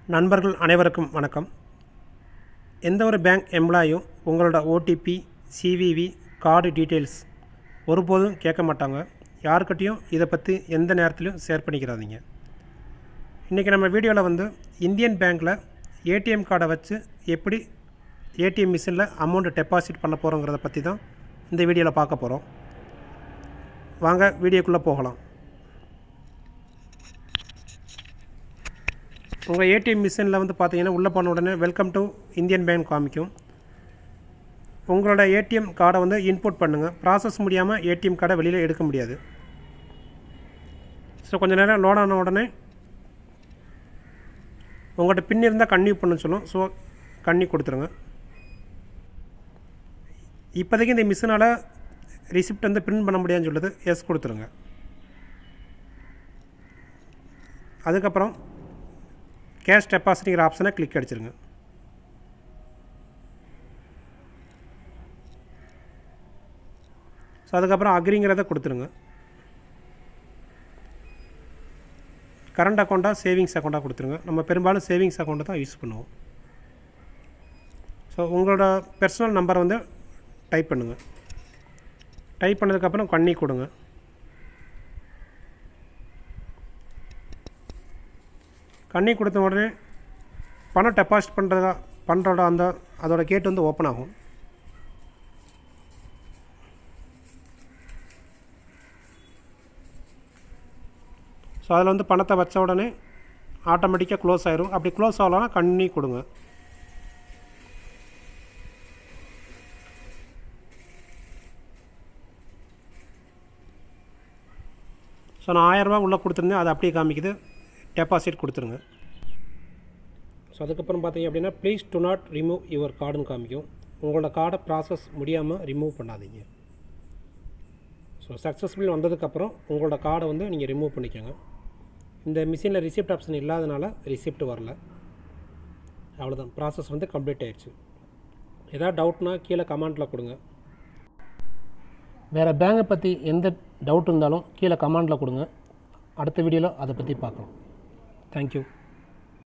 நண்பர்கள் அனைவருக்கும் வணக்கம் எந்த ஒரு பேங்க் எம்ப்ளாயும் உங்களோட ஓடிபி சிவிவி கார்டு டீட்டெயில்ஸ் ஒருபோதும் கேட்க மாட்டாங்க யாருக்கிட்டையும் இதை பற்றி எந்த நேரத்துலையும் ஷேர் பண்ணிக்கிறாதீங்க இன்றைக்கி நம்ம வீடியோவில் வந்து இந்தியன் பேங்க்கில் ஏடிஎம் கார்டை வச்சு எப்படி ஏடிஎம் மிஷினில் அமௌண்ட் டெபாசிட் பண்ண போகிறோங்கிறத பற்றி தான் இந்த வீடியோவில் பார்க்க போகிறோம் வாங்க வீடியோக்குள்ளே போகலாம் உங்கள் ஏடிஎம் மிஷினில் வந்து பார்த்தீங்கன்னா உள்ளே போன உடனே வெல்கம் டு இந்தியன் பேங்க் காமிக்கும் உங்களோட ஏடிஎம் கார்டை வந்து இன்புட் பண்ணுங்கள் ப்ராசஸ் முடியாமல் ஏடிஎம் கார்டை வெளியில் எடுக்க முடியாது ஸோ கொஞ்ச நேரம் லோட் ஆன உடனே உங்கள்கிட்ட பின் இருந்தால் கன்னியூ பண்ண சொல்லும் ஸோ கன்னி கொடுத்துருங்க இப்போதைக்கு இந்த மிஷினால் ரிசிப்ட் வந்து பிரிண்ட் பண்ண முடியாதுன்னு சொல்லுது எஸ் கொடுத்துருங்க அதுக்கப்புறம் கேஷ் டெபாசிட்டிங்கிற ஆப்ஷனை கிளிக் அடிச்சிருங்க ஸோ அதுக்கப்புறம் அக்ரிங்கிறத கொடுத்துருங்க கரண்ட் அக்கௌண்ட்டாக சேவிங்ஸ் அக்கௌண்ட்டாக கொடுத்துருங்க நம்ம பெரும்பாலும் சேவிங்ஸ் அக்கௌண்ட்டை தான் யூஸ் பண்ணுவோம் ஸோ உங்களோட பர்சனல் நம்பரை வந்து டைப் பண்ணுங்கள் டைப் பண்ணதுக்கப்புறம் கண்ணி கொடுங்க கண்ணி கொடுத்த உடனே பணம் டெபாசிட் பண்ணுறதா பண்ணுறோட அந்த அதோட கேட் வந்து ஓப்பன் ஆகும் ஸோ அதில் வந்து பணத்தை வச்ச உடனே ஆட்டோமேட்டிக்காக க்ளோஸ் ஆயிரும் அப்படி க்ளோஸ் ஆகலன்னா கண்ணி கொடுங்க ஸோ நான் ஆயரரூபா உள்ளே கொடுத்துருந்தேன் அது அப்படியே காமிக்குது டெபாசிட் கொடுத்துருங்க ஸோ அதுக்கப்புறம் பார்த்தீங்க அப்படின்னா please do not remove your கார்டுன்னு காமிக்கும் உங்களோட கார்டை ப்ராசஸ் முடியாமல் ரிமூவ் பண்ணாதீங்க ஸோ சக்ஸஸ்ஃபுல் வந்ததுக்கப்புறம் உங்களோட கார்டை வந்து நீங்கள் ரிமூவ் பண்ணிக்கோங்க இந்த மிஷினில் ரிசிப்ட் ஆப்ஷன் இல்லாதனால ரிசிப்ட் வரல அவ்வளோதான் ப்ராசஸ் வந்து கம்ப்ளீட் ஆயிடுச்சு ஏதாவது டவுட்னா கீழே கமெண்ட்டில் கொடுங்க வேறு பேங்கை பற்றி எந்த டவுட் இருந்தாலும் கீழே கமெண்டில் கொடுங்க அடுத்த வீடியோவில் அதை பற்றி பார்க்கலாம் தேங்க்யூ